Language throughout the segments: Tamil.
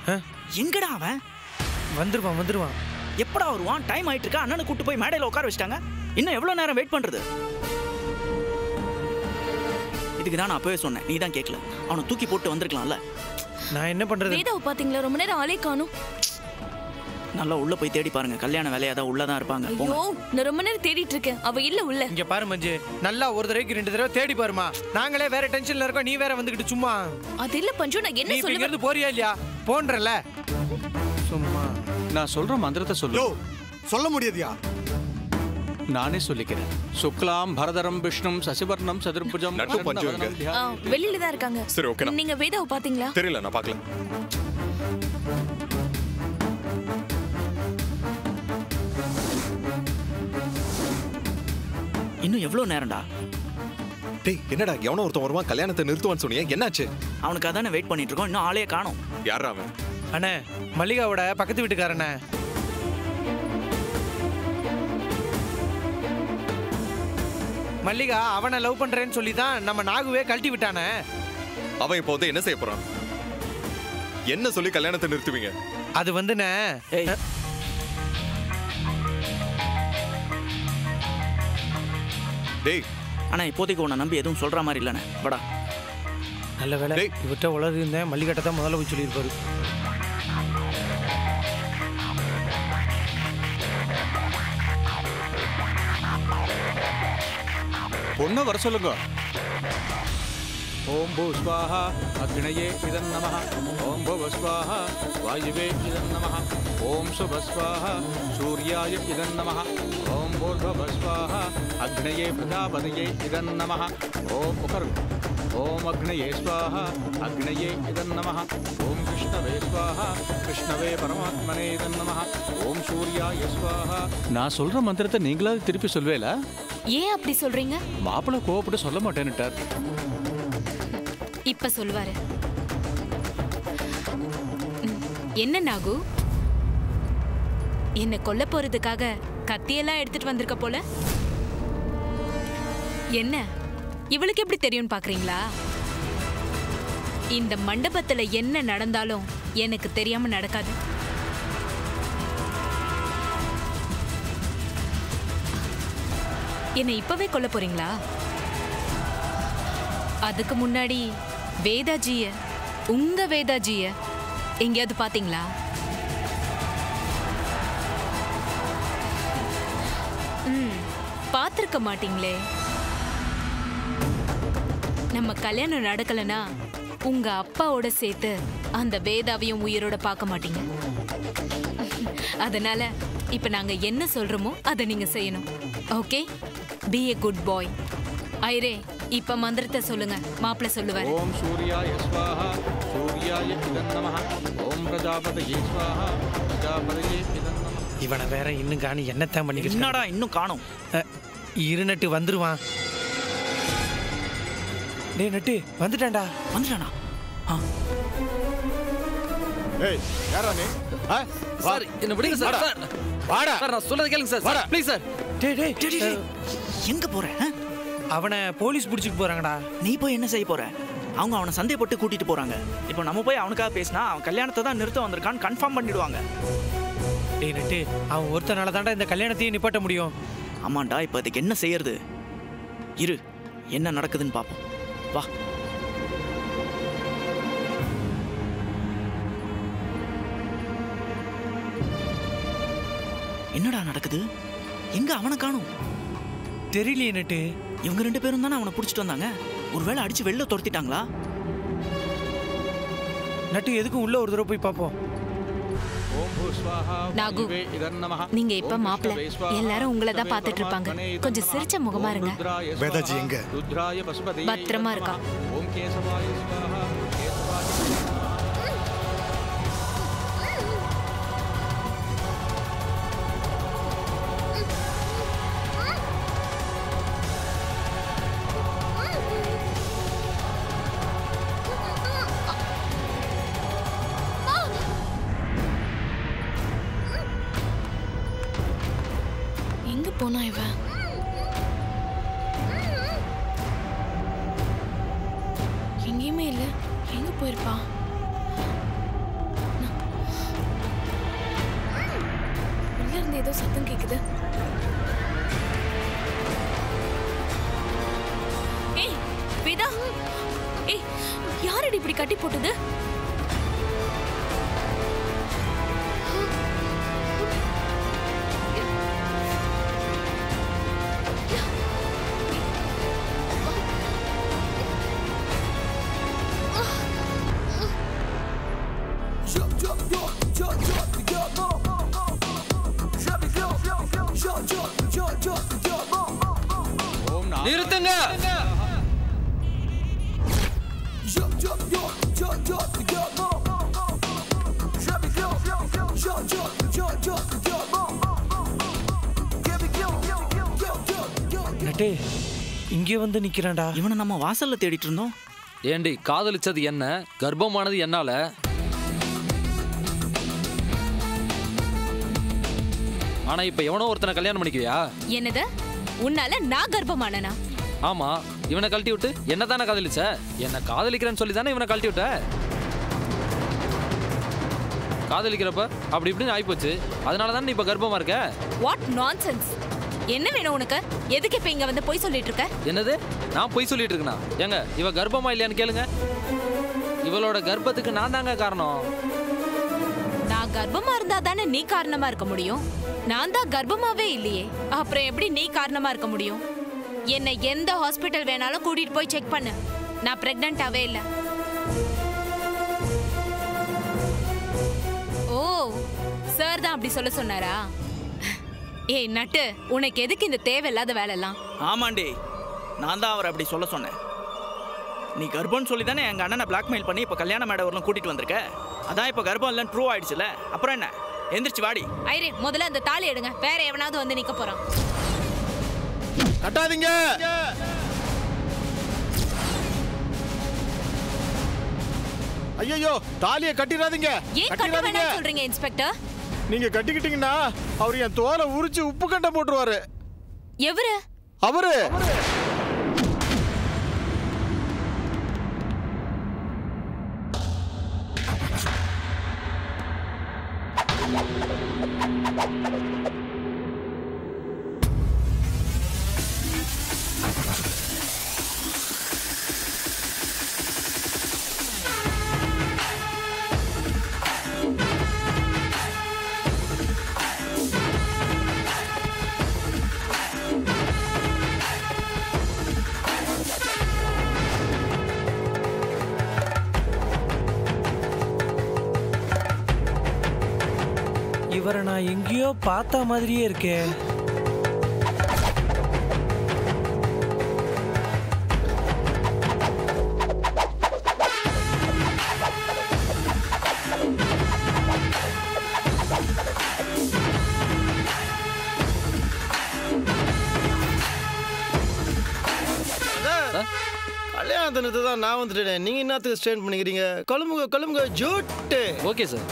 ஆ? எங்கடா அவன் வந்துருவான் வந்துருவான் எப்படா வருவான் டைம் ஆயிட்டு இருக்கா அண்ணனை கூட்டு போய் மேடையில உட்கார வச்சிட்டாங்க இன்னும் எவ்வளவு நேரம் வெயிட் பண்றது இதுக்கு தான் நான் அப்பவே சொன்னேன் நீ தான் கேட்கல அவனை தூக்கி போட்டு வந்திருக்கலாம்ல நான் என்ன பண்றது வேதாவை பாத்தீங்களா ரொம்ப நேரம் ஆளே காணும் நல்லா உள்ள போய் தேடி பாருங்க கல்யாண வேலையா தான் உள்ளதான் இருப்பாங்க போங்க ஐயோ நான் ரொம்ப நேரம் தேடிட்டு இருக்கேன் அவ இல்ல உள்ள இங்க பாரு மஞ்சு நல்லா ஒரு தடவைக்கு ரெண்டு தடவை தேடி பாருமா நாங்களே வேற டென்ஷன்ல இருக்கோம் நீ வேற வந்துகிட்டு சும்மா அது இல்ல பஞ்சு நான் நீ என்ன இப்ப இங்க சொல்லுவேன் இருந்து போறியா இல்லையா போன்றல சும்மா நான் சொல்ற மந்திரத்தை சொல்லு யோ சொல்ல முடியாதியா நானே சொல்லிக்கிறேன் சுக்லாம் பரதரம் விஷ்ணும் சசிவர்ணம் சதுர்புஜம் நட்டு பஞ்சு எங்க? ஆ, வெளியில தான் இருக்காங்க சரி, okay தான். நீங்க வேதாவை பாத்தீங்களா தெரியல நான் பார்க்கல இன்னும் எவ்வளவு நேரம்டா டேய் என்னடா எவனோ ஒருத்தன் வருவான் கல்யாணத்தை நிறுத்துவான்னு சொன்னியே என்னாச்சு அவனுக்கு அதானே வெயிட் பண்ணிட்டு இருக்கோம் இன்னும் ஆளே காணோம் யாரா அவன் அண்ணே மல்லிகாவோட பக்கத்து வீட்டுக்காரண்ணே மல்லிகா அவனை லவ் பண்றேன்னு சொல்லி தான் நம்ம நாகுவே கழட்டி விட்டானே அவன் இப்போ வந்து என்ன செய்ய போறான் என்ன சொல்லி கல்யாணத்தை நிறுத்துவீங்க அது வந்துண்ணே ஏய் டேய் ஆனா இப்போதைக்கு உன்னை நம்பி எதுவும் சொல்ற மாதிரி இல்லைண்ணே வடா நல்ல வேலை டேய். இவர்கிட்ட உளறி இருந்தேன் மல்லிகட்டை தான் முதல்ல போய் சொல்லியிருப்பாரு பொண்ணை வர சொல்லுங்க ஓம் பூ ஸ்வாஹா அக்னயே இதன் நம ஓம் புவ ஸ்வாஹா வாயுவே இதன் நம ஓம் சுப ஸ்வாஹா சூர்யாய இதன் நம ஓம் பூர்வ ஸ்வாஹா அக்னயே பிரஜாபதயே இதன் நம ஓம் உகர்கு ஓம் அக்னயே ஸ்வாஹா அக்னயே இதன் நம ஓம் கிருஷ்ணவே ஸ்வாஹா கிருஷ்ணவே பரமாத்மனே இதன் நம ஓம் சூர்யாய ஸ்வாஹா நான் சொல்ற மந்திரத்தை நீங்களாவது திருப்பி சொல்வேலா ஏன் அப்படி சொல்றீங்க மாப்பிள்ளை கோவப்பட்டு சொல்ல மாட்டேன்னுட்டார் இப்ப சொல்லுவாரு ம், என்ன நாகு என்ன கொல்ல போறதுக்காக கத்தியெல்லாம் எடுத்துட்டு வந்திருக்க போல என்ன இவளுக்கு எப்படி தெரியும்னு பாக்குறீங்களா இந்த மண்டபத்துல என்ன நடந்தாலும் எனக்கு தெரியாம நடக்காது என்னை இப்பவே கொல்ல போறீங்களா அதுக்கு முன்னாடி வேதாஜிய உங்க வேதாஜிய எங்கேயாவது பாத்தீங்களா ம் பார்த்திருக்க மாட்டீங்களே நம்ம கல்யாணம் நடக்கலனா உங்க அப்பாவோட சேர்த்து அந்த வேதாவையும் உயிரோட பார்க்க மாட்டீங்க அதனால இப்ப நாங்க என்ன சொல்றோமோ அதை நீங்க செய்யணும் okay be a good boy ஐரே இப்ப மந்திரத்தை சொல்லுங்க மாப்பிள்ள சொல்லுவார் ஓம் சூர்யாய ஸ்வாஹா சூர்யாய இதன் நம ஓம் பிரஜாபதயே ஸ்வாஹா பிரஜாபதயே இதன் நம இவனை வேற இன்னும் காணி என்னத்தான் பண்ணிக்கிட்டு இருக்கான்? என்னடா இன்னும் காணோம் அஹ், இரு நட்டு வந்துருவான் டேய் நட்டு வந்துட்டான்டா வந்துட்டானா ஆ ஏய் யாரா நீ ஆ? வா. சார் என்ன விடுங்க சார் வாடா. சார் வாடா சார் நான் சொல்றது கேளுங்க சார் வாடா. ப்ளீஸ் சார் டேய் டேய் டேய், டேய், டேய். எங்க போற ஆ? அவனை போலீஸ் பிடிச்சிட்டு போறாங்கடா நீ போய் என்ன செய்ய போற அவங்க அவனை சந்தேகப்பட்டு கூட்டிட்டு போறாங்க இப்போ நம்ம போய் அவனுக்காக பேசினா அவன் கல்யாணத்தை தான் நிறுத்த வந்திருக்கான்னு கன்ஃபார்ம் பண்ணிடுவாங்க டேய் நட்டு அவன் ஒருத்தனால தான்டா இந்த கல்யாணத்தையும் நிப்பாட்ட முடியும் ஆமாண்டா இப்போ அதுக்கு என்ன செய்யறது இரு என்ன நடக்குதுன்னு பார்ப்போம் வா என்னடா நடக்குது எங்க அவனை காணும் தெரியலையே நட்டு இவங்க ரெண்டு பேரும் தானே அவனை பிடிச்சிட்டு வந்தாங்க ஒருவேளை அடிச்சு வெளில துரத்திட்டாங்களா நட்டு எதுக்கும் உள்ள ஒரு தடவை போய் பார்ப்போம் ஓம் பூ ஸ்வாஹா நாகு, வாயுவே இதன் நம நீங்க இப்ப ஓம் மாப்பிள்ளை. விஷ்ணவே ஸ்வாஹா, எல்லாரும் உங்களை தான் விஷ்ணவே பார்த்துட்டு இருப்பாங்க. பரமாத்மனே இதன் கொஞ்சம் நமः. சிரிச்ச முகமா ஓம் இருங்க. ருத்ராய வேதாஜி ஸ்வாஹா, எங்க? ருத்ராய பசுபதயே பத்திரமா இதன் இருக்கா. நமः. ஓம் கேசவாய ஸ்வாஹா கேசவாய ஸ்வாஹா. எங்க போனா இவன் எங்கேயுமே இல்ல எங்க போயிருப்பா நான்- ஏதோ சத்தம் கேக்குது ஏய் வேதா ஏய் யாரடி இப்படி கட்டி போட்டது ஓம் நா- நிறுத்துங்க நட்டே இங்கே வந்து நிக்கிறான்டா இவனை நம்ம வாசல்ல தேடிட்டு இருந்தோம் ஏண்டி காதலிச்சது என்ன கர்ப்பமானது என்னால ஆனா இப்ப எவனோ ஒருத்தனை கல்யாணம் பண்ணிக்குவியா என்னது உன்னால நான் கர்ப்பமானனா ஆமா இவனை கழட்டி விட்டு என்ன தானே காதலிச்ச என்ன காதலிக்கிறேன்னு சொல்லி தானே இவனை கழட்டி விட்ட காதலிக்கிறப்ப அப்படி இப்படின்னு ஆயிப்போச்சு அதனால தானே நீ இப்ப கர்ப்பமா இருக்க வாட் நான்சென்ஸ் என்ன வேணும் உனக்கு எதுக்கு இப்ப இங்க வந்து போய் சொல்லிட்டு இருக்க என்னது நான் பொய் சொல்லிட்டு இருக்கேனா ஏங்க இவ கர்ப்பமா இல்லையான்னு கேளுங்க இவளோட கர்ப்பத்துக்கு நான் தாங்க காரணம் நான் கர்ப்பமா இருந்தா தானே நீ காரணமா இருக்க முடியும் நான் தான் கர்ப்பமாவே இல்லையே அப்புறம் எப்படி நீ காரணமா இருக்க முடியும் என்னை எந்த ஹாஸ்பிட்டல் வேணாலும் கூட்டிட்டு போய் செக் பண்ணு நான் பிரெக்னண்டாவே இல்ல ஓ சார் தான் அப்படி சொல்ல சொன்னாரா ஏய் நட்டு உனக்கு எதுக்கு இந்த தேவையில்லாத வேலைலாம் ஆமாண்டி நான் தான் அவரை அப்படி சொல்ல சொன்னேன் நீ கர்ப்பம்னு சொல்லி தானே எங்கள் அண்ணனை பிளாக்மெயில் பண்ணி இப்போ கல்யாண மேடவர்லாம் கூட்டிட்டு வந்திருக்க அதான் இப்போ கர்ப்பம் இல்லைன்னு ட்ரூ ஆயிடுச்சுல அப்புறம் என்ன எந்திரிச்சு வாடி ஐரே முதல்ல அந்த தாலி எடுங்க வேற எவனாவது வந்து நிக்க போறான் கட்டாதீங்க ஐயோ தாலியை கட்டிடாதீங்க ஏன் கட்ட கட்டிடாதீங்க வேணாம்னு சொல்றீங்க இன்ஸ்பெக்டர் நீங்க கட்டிக்கிட்டீங்கன்னா அவர் என் தோலை உரிச்சு உப்பு கண்ட போட்டுருவாரு எவரு அவரு இவரை நான் எங்கேயோ பார்த்த மாதிரியே இருக்கே கல்யாண தினத்தை தான் நான் வந்துட்டேன் நீங்க என்னத்துக்கு ஸ்டேண்ட் பண்ணிக்கிறீங்க கிளம்புங்க கிளம்புங்க ஜூட்டு ஓகே சார்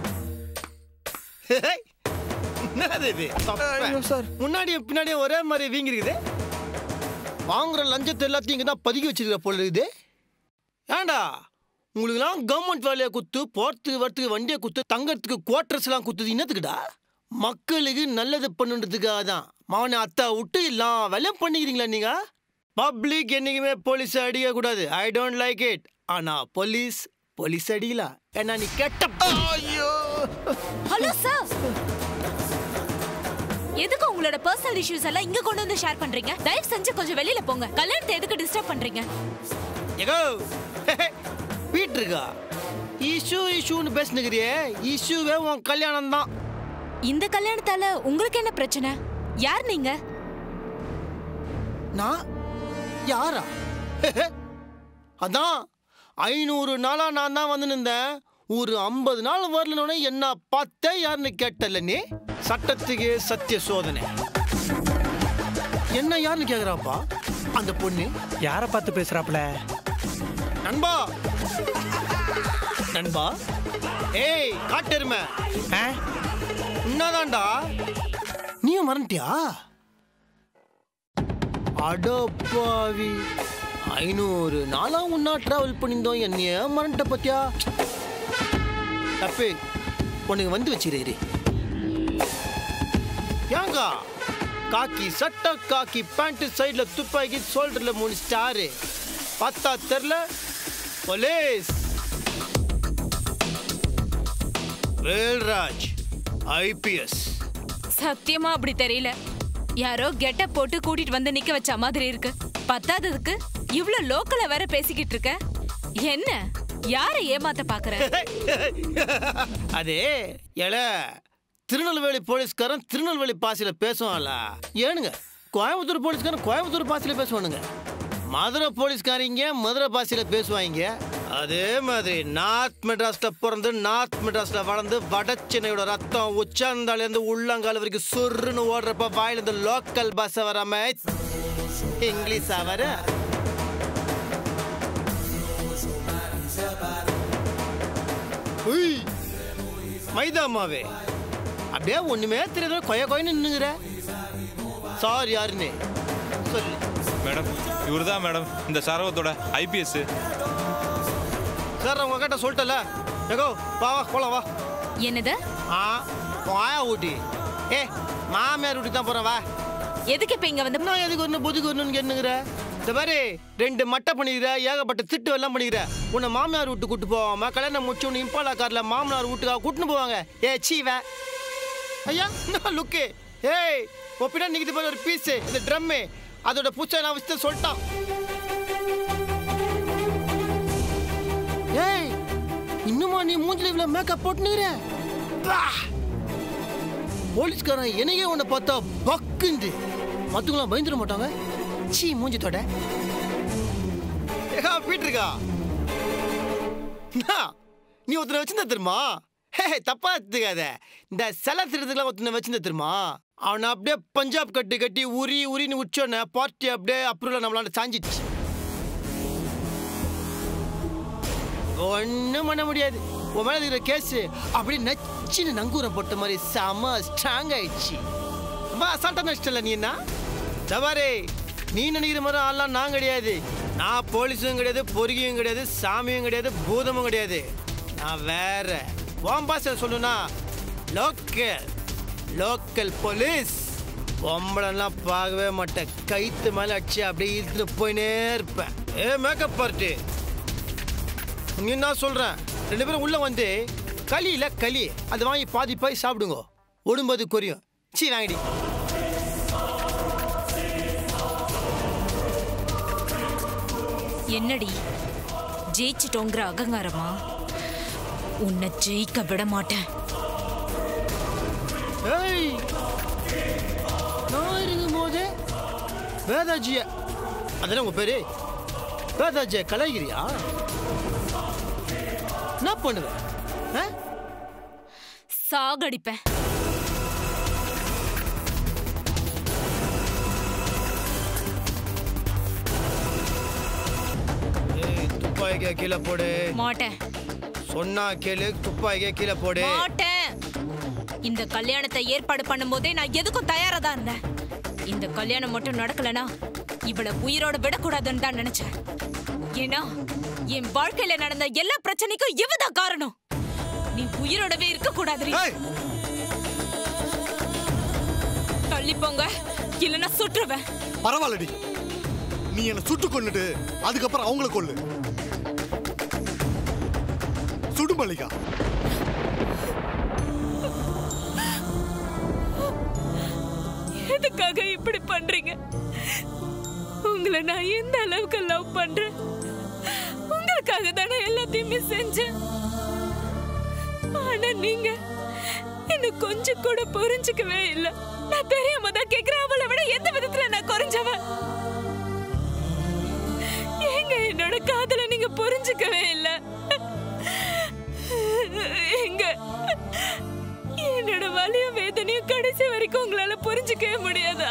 என்னது இது சார் முன்னாடியும் பின்னாடியும் ஒரே மாதிரி வீங்கி இருக்குது வாங்குற லஞ்சத்தை எல்லாத்தையும் இங்கே தான் பதுக்கி வச்சிருக்கிற போல இருக்குது ஏன்டா உங்களுக்குலாம் கவர்மெண்ட் வேலையை குத்து போகிறதுக்கு வரத்துக்கு வண்டியை குத்து தங்கறதுக்கு குவார்டர்ஸ்லாம் குத்துது என்னத்துக்குடா மக்களுக்கு நல்லது பண்ணுன்றதுக்காக தான் மாவனை அத்தா விட்டு எல்லாம் வேலையும் பண்ணிக்கிறீங்களா நீங்க பப்ளிக் என்னைக்குமே போலீஸ் அடிக்க கூடாது ஐ டோன்ட் லைக் இட் ஆனா போலீஸ் போலீஸ் அடிக்கலாம் ஏன்னா நீ கெட்ட ஐயோ ஹலோ சார் எதுக்கு உங்களோட பர்சனல் இஷ்யூஸ் எல்லாம் இங்க கொண்டு வந்து ஷேர் பண்றீங்க தயவு செஞ்சு கொஞ்சம் வெளியில போங்க கல்யாணத்தை எதுக்கு டிஸ்டர்ப் பண்றீங்க எகோ வீட்டுருக்கா இஷ்யூ இஷ்யூன்னு பேசுனுக்கிறியே இஷ்யூவே உன் கல்யாணம் தான் இந்த கல்யாணத்தால உங்களுக்கு என்ன பிரச்சனை யார் நீங்க நான் யாரா அதான் ஐநூறு நாளா நான் தான் வந்து நின்றேன் ஒரு ஐம்பது நாள் வரலனோட என்ன பார்த்தே யாருன்னு கேட்டல நீ சட்டத்துக்கு சத்திய சோதனை என்ன யாருன்னு கேக்குறாப்பா அந்த பொண்ணு யாரை பார்த்து பேசுறாப்ல நண்பா நண்பா ஏய் காட்டெருமை ஆ? உன்னதான்டா நீயும் மறந்துட்டியா அடப்பாவி ஐநூறு நாளா உன்னா டிராவல் பண்ணியிருந்தோம் என்னைய மறந்துட்ட பத்தியா தப்பு உனக்கு வந்து வச்சிரு ஏங்க காக்கி சட்டை காக்கி பேண்ட் சைடுல துப்பாக்கி ஷோல்டர்ல மூணு ஸ்டாரு பத்தா தெரில போலீஸ் வேல்ராஜ் ஐபிஎஸ் சத்தியமா அப்படி தெரியல யாரோ கெட்ட போட்டு கூட்டிட்டு வந்து நிக்க வச்ச மாதிரி இருக்கு பத்தாததுக்கு இவ்ளோ லோக்கல வேற பேசிக்கிட்டு இருக்க என்ன யாரை ஏமாத்த பாக்குற அதே எல திருநெல்வேலி போலீஸ்காரன் திருநெல்வேலி பாசையில பேசுவான்ல ஏனுங்க கோயம்புத்தூர் போலீஸ்காரன் கோயம்புத்தூர் பாசையில பேசுவானுங்க மதுரை போலீஸ்காரங்க மதுரை பாசையில பேசுவாங்க அதே மாதிரி நார்த் மெட்ராஸ்ல பிறந்து நார்த் மெட்ராஸ்ல வளர்ந்து வட சென்னையோட ரத்தம் உச்சாந்தாலேருந்து உள்ளங்கால் வரைக்கும் சொருன்னு ஓடுறப்ப வாயில இருந்து லோக்கல் பாஷை வராம இங்கிலீஷா வர உய், மைதா மாவே அப்படியே ஒண்ணுமே தெரியாத கொய கொயன்னு நின்னுங்கிற சார் யாருன்னு சொல்லு மேடம் இவர் தான் மேடம் இந்த சரவத்தோட ஐபிஎஸ் சார் உங்க கிட்ட சொல்லிட்டல ஏகோ வா வா போலாம் வா என்னது ஆ வாயா ஊட்டி ஏ மாமியார் வீட்டுக்கு தான் போறேன் வா எதுக்கு இப்ப இங்க வந்து நான் எதுக்கு ஒன்று புதுக்கு ஒன்று என்னங்கிற இந்த மாதிரி ரெண்டு மட்டை பண்ணிக்கிற ஏகப்பட்ட திட்டு எல்லாம் பண்ணிக்கிற உன்னை மாமியார் வீட்டு கூட்டு போவாம கல்யாணம் முடிச்சு உன்னை இம்பாலா கார்ல மாமனார் வீட்டுக்காக கூட்டின்னு போவாங்க ஏ சீவ ஐயா என்ன லுக்கு ஏய் ஒப்பினா நிற்கிது போய் ஒரு பீஸு இந்த ட்ரம்மு அதோட பூச்சை நான் வச்சு சொல்லிட்டான் ஏய் இன்னுமா நீ மூஞ்சில இவ்வளோ மேக்கப் போட்டுனுங்கிற பா போலீஸ்காரன் என்னையே உன்னை பார்த்தா பக்குண்டு மத்தவங்களாம் பயந்துட மாட்டாங்க சீ மூஞ்சி தொட ஏகா பீட்ருக்கா நீ ஒருத்தனை வச்சிருந்த தெரியுமா ஹே தப்பா எடுத்துக்காத இந்த சில திருத்துக்கெல்லாம் ஒருத்தனை வச்சிருந்த தெரியுமா அவனை அப்படியே பஞ்சாப் கட்டி கட்டி உரி உரின்னு உச்சோன்னே பார்ட்டி அப்படியே அப்ரூவல் நம்மளால சாஞ்சிச்சு ஒன்றும் பண்ண முடியாது உன் மேல இருக்கிற கேஸ் அப்படியே நச்சுன்னு நங்கூரம் போட்ட மாதிரி செம ஸ்ட்ராங் ஆயிடுச்சு ரொம்ப அசால்ட்டா நஷ்டல நீ என்ன தவாரே நீ நினைக்கிற மாதிரி ஆள்லாம் நான் கிடையாது நான் போலீஸும் கிடையாது பொறுகியும் கிடையாது சாமியும் கிடையாது பூதமும் கிடையாது நான் வேற உன் பாச சொல்லணும்னா லோக்கல் லோக்கல் போலீஸ் பொம்பளைலாம் பார்க்கவே மாட்டேன் கைத்து மேலே அடிச்சு அப்படியே இழுத்துட்டு போயினே இருப்பேன் ஏ மேக்கப் பார்ட்டி நீ என்ன சொல்றேன் ரெண்டு பேரும் உள்ள வந்து களி இல்ல களி அதை வாங்கி பாதி பாய் சாப்பிடுங்க உடும்போது குறையும் சீ வாங்கடி என்னடி ஜெயிச்சிட்டோங்கிற அகங்காரமா உன்னை ஜெயிக்க விட மாட்டேன் ஏய் நான் இருக்கும்போது வேதாஜிய அதெல்லாம் உங்க பேரு வேதாஜிய கலாய்கிறியா என்ன பண்ணுவேன் ஆ? சாகடிப்பேன் ஏய் துப்பாக்கிய கீழே போடு மாட்டேன் சொன்னா கேளு துப்பாக்கிய கீழே போடு மாட்டேன் இந்த கல்யாணத்தை ஏற்பாடு பண்ணும்போதே நான் எதுக்கும் தயாரா தான் இருந்தேன் இந்த கல்யாணம் மட்டும் நடக்கலனா இவளை உயிரோட விடக்கூடாதுன்னு தான் நினைச்சேன் ஏன்னா என் வாழ்க்கையில நடந்த எல்லா பிரச்சனைக்கும் இவதான் காரணம் நீ உயிரோடவே இருக்க கூடாது தள்ளி போங்க இல்லைன்னா சுற்றுவேன் பரவாயில்லடி நீ என்ன சுட்டு கொன்னுட்டு அதுக்கப்புறம் அவங்கள கொல்லு சுடு மல்லிகா எதுக்காக இப்படி பண்றீங்க உங்களை நான் எந்த அளவுக்கு லவ் பண்றேன் உங்களுக்காக தானே எல்லாத்தையுமே செஞ்சேன் ஆனா நீங்க என்ன கொஞ்சம் கூட புரிஞ்சுக்கவே இல்லை நான் தெரியாம தான் கேக்குறேன் அவளை விட எந்த விதத்துல நான் குறைஞ்சவன் ஏங்க என்னோட காதலை நீங்க புரிஞ்சுக்கவே இல்லை எங்க என்னோட வலியும் வேதனையும் கடைசி வரைக்கும் உங்களால புரிஞ்சுக்கவே முடியாதா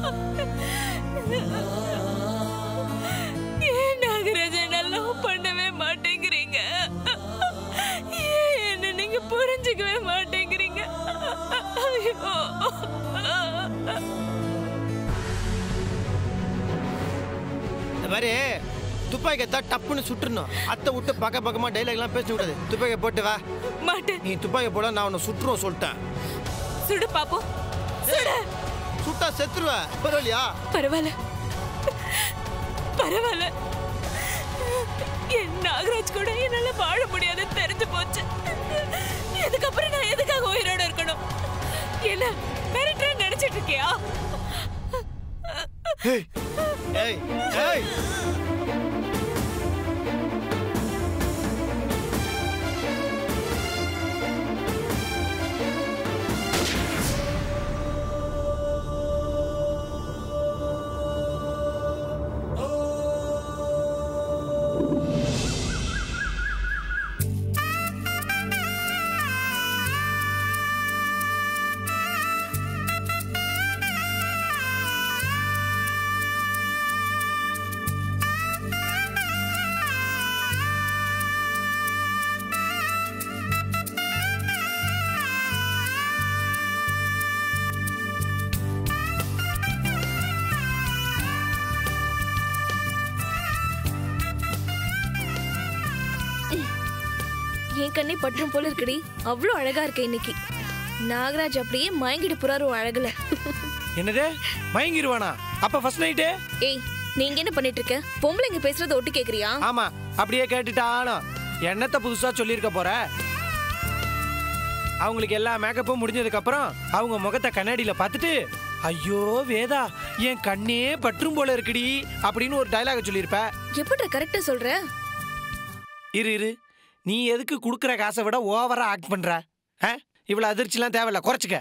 ஏன் நாகராஜன் லவ் பண்ணவே மாட்டேங்கிறீங்க ஏன் என்ன நீங்க புரிஞ்சுக்கவே மாட்டேங்கிறீங்க ஐயோ இந்த மாதிரி துப்பாக்கியை தான் டப்புன்னு சுட்டுறணும் அத்தை விட்டு பக்க பக்கமா டைலாக்லாம் பேச கூடாது துப்பாக்கியை போட்டு வா மாட்டேன் நீ துப்பாக்கி போட நான் உன்னை சுட்டுருவோம் சொல்லிட்டேன் சுடு பாப்போம் சுடு சுட்டா செத்துருவேன் பரவாயில்லையா பரவாயில்ல பரவாயில்ல என் நாகராஜ் கூட என்னால வாழ முடியாதுன்னு தெரிஞ்சு போச்சு இதுக்கப்புறம் நான் எதுக்காக உயிரோட இருக்கணும் என்ன மிரட்டுற நினைச்சிட்டு இருக்கியா ஏய் ஏய் என் கண்ணே பற்றும் போல இருக்குடி அவ்வளோ அழகா இருக்க இன்னைக்கு நாகராஜ் அப்படியே மயங்கிட்டு போறாரு உன் அழகுல என்னது மயங்கிருவானா அப்ப ஃபர்ஸ்ட் நைட்டு ஏய் நீங்க என்ன பண்ணிட்டு இருக்க பொம்பளைங்க பேசுறத ஒட்டு கேக்குறியா ஆமா அப்படியே கேட்டுட்டாலும் என்னத்த புதுசா சொல்லியிருக்க போற அவங்களுக்கு எல்லா மேக்கப்பும் முடிஞ்சதுக்கு அப்புறம் அவங்க முகத்தை கண்ணாடியில பார்த்துட்டு ஐயோ வேதா என் கண்ணே பற்றும் போல இருக்குடி அப்படின்னு ஒரு டயலாக் சொல்லியிருப்ப எப்படி கரெக்டா சொல்ற இரு இரு நீ எதுக்கு கொடுக்குற காசை விட ஓவரா ஆக்ட் பண்ற ஆ? இவ்வளவு அதிர்ச்சிலாம் தேவையில்ல குறைச்சிக்க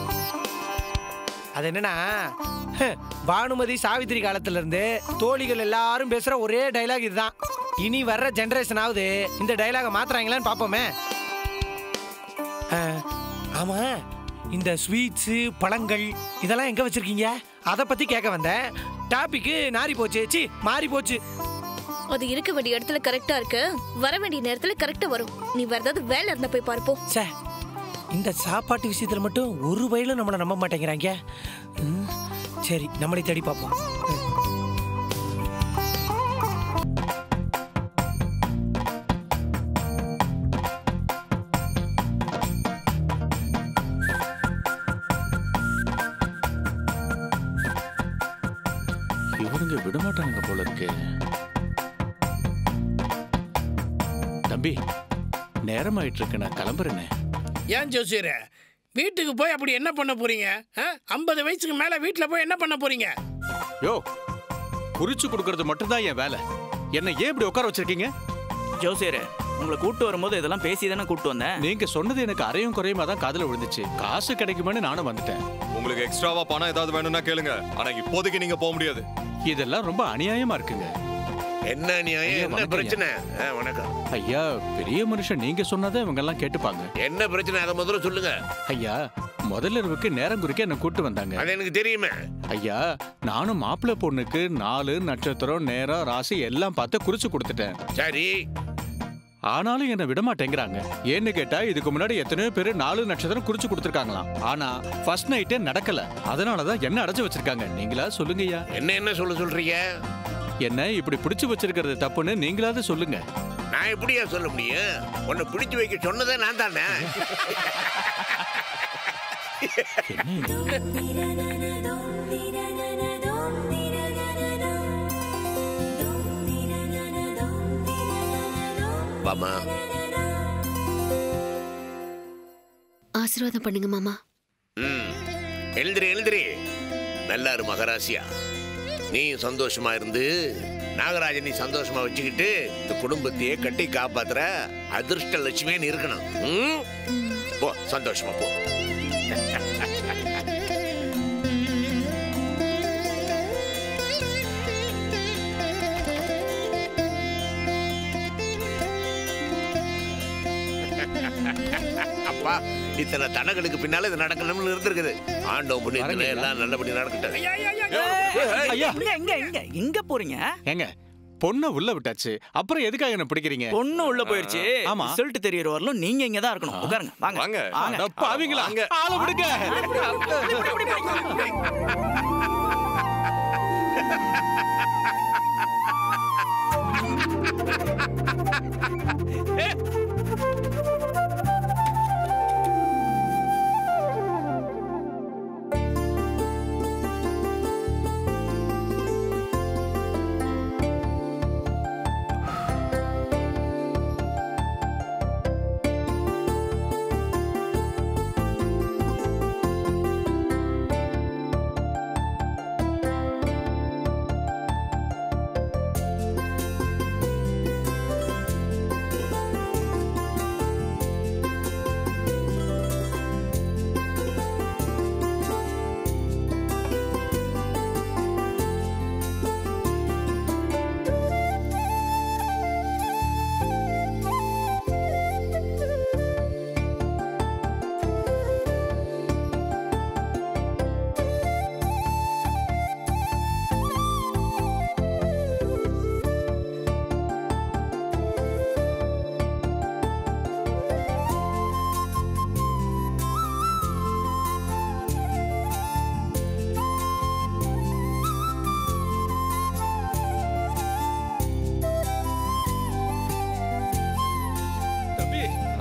அது என்னன்னா ஹ், பானுமதி சாவித்திரி காலத்துல இருந்து தோழிகள் எல்லாரும் பேசுற ஒரே டைலாக் இதுதான் இனி வர்ற ஜெனரேஷனாவது இந்த டைலாக மாத்துறாங்களான்னு பாப்போமே ஆ, ஆமா இந்த ஸ்வீட்ஸு பழங்கள் இதெல்லாம் எங்க வச்சிருக்கீங்க அதை பத்தி கேட்க வந்தேன் டாபிக்கு நாரி போச்சு சி மாறி போச்சு அது இருக்க வேண்டிய இடத்துல கரெக்டா இருக்கு வர வேண்டிய நேரத்துல கரெக்டா வரும் நீ வேற ஏதாவது வேலை இருந்தா போய் பார்ப்போம் சே இந்த சாப்பாட்டு விஷயத்துல மட்டும் ஒரு வயலும் நம்மளை நம்ப மாட்டேங்கிறாங்க ம், சரி நம்மளை தேடி பார்ப்போம் இவனுங்க விடமாட்டானுங்க போல இருக்கு தம்பி நேரமாயிட்டு இருக்கு நான் கிளம்புறேனே ஏன் ஜோசியரே வீட்டுக்கு போய் அப்படி என்ன பண்ண போறீங்க ஐம்பது வயசுக்கு மேல வீட்டுல போய் என்ன பண்ண போறீங்க யோ குறிச்சு கொடுக்கறது மட்டும்தான் என் வேலை என்ன ஏன் இப்படி உட்கார வச்சிருக்கீங்க ஜோசியரே உங்களை கூட்டு வரும்போது இதெல்லாம் பேசி தானே கூட்டு வந்தேன் நீங்க சொன்னது எனக்கு அரையும் குறையுமா தான் காதுல விழுந்துச்சு காசு கிடைக்குமேனு நானும் வந்துட்டேன் உங்களுக்கு எக்ஸ்ட்ராவா பணம் ஏதாவது வேணும்னா கேளுங்க ஆனா இப்போதைக்கு நீங்க போக முடியாது இதெல்லாம் ரொம்ப அநியாயமா இருக்குங்க என்ன நியாயம் ஐயா, என்ன வணக்கம் பிரச்சனை ஆ, வணக்கம் ஐயா பெரிய மனுஷன் நீங்க சொன்னதை இவங்க எல்லாம் கேட்டுப்பாங்க என்ன பிரச்சனை அதை முதல்ல சொல்லுங்க ஐயா முதல்ல இரவுக்கு நேரம் குறிக்க என்ன கூட்டு வந்தாங்க அது எனக்கு தெரியுமே ஐயா நானும் மாப்பிள்ளை பொண்ணுக்கு நாலு நட்சத்திரம் நேரம் ராசி எல்லாம் பார்த்து குறிச்சு கொடுத்துட்டேன் சரி ஆனாலும் என்னை விட மாட்டேங்கிறாங்க ஏன்னு கேட்டா இதுக்கு முன்னாடி எத்தனையோ பேர் நாலு நட்சத்திரம் குறிச்சு கொடுத்துருக்காங்களாம் ஆனா ஃபர்ஸ்ட் நைட்டே நடக்கல அதனாலதான் என்ன அடைச்சு வச்சிருக்காங்க நீங்களா சொல்லுங்கய்யா என்ன என்ன சொல்ல சொல்றீங்க என்ன இப்படி பிடிச்சு வச்சிருக்கிறது தப்புன்னு நீங்களாவது சொல்லுங்க நான் எப்படியா சொல்ல முடியும் உன்னை பிடிச்சு வைக்க சொன்னதே நான் தானே வாமா ஆசீர்வாதம் பண்ணுங்க மாமா ம் எழுந்திரி எழுந்திரி நல்லாரு மகராசியா நீ சந்தோஷமா இருந்து நாகராஜன் நீ சந்தோஷமா வச்சுக்கிட்டு இந்த குடும்பத்தையே கட்டி காப்பாத்துற அதிர்ஷ்ட லட்சுமியே நீ இருக்கணும் ம்? போ சந்தோஷமா போ அப்பா இத்தனை தனங்களுக்கு பின்னால இது நடக்கணும்னு இருந்திருக்குது ஆண்டவன் புண்ணியத்துல எல்லாம் நல்லபடி நடக்கட்டும் ஐயா. எங்க எங்க எங்க எங்க போறீங்க ஏங்க பொண்ணை உள்ள விட்டாச்சு அப்புறம் எதுக்காக என்ன பிடிக்கிறீங்க பொண்ணு உள்ள போயிருச்சு ஆமா ரிசல்ட் தெரியற வரலும் நீங்க இங்க தான் இருக்கணும் உட்காருங்க வாங்க வாங்க. அட பாவிங்களா ஆள விடுங்க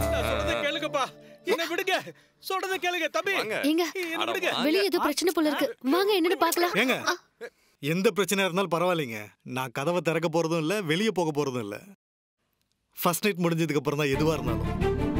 நான் சொல்றதை கேளுங்கப்பா என்ன விடுங்க சொல்றதை கேளுங்க தம்பி ஏங்க என்ன விடுங்க வெளியே ஏதோ பிரச்சனை போல இருக்கு வாங்க என்னன்னு பார்க்கலாம் ஏங்க எந்த பிரச்சனை இருந்தாலும் பரவாயில்லைங்க நான் கதவை திறக்க போறதும் இல்ல வெளியே போக போறதும் இல்ல ஃபர்ஸ்ட் நைட் முடிஞ்சதுக்கு அப்புறம் தான் எதுவா இருந்தாலும்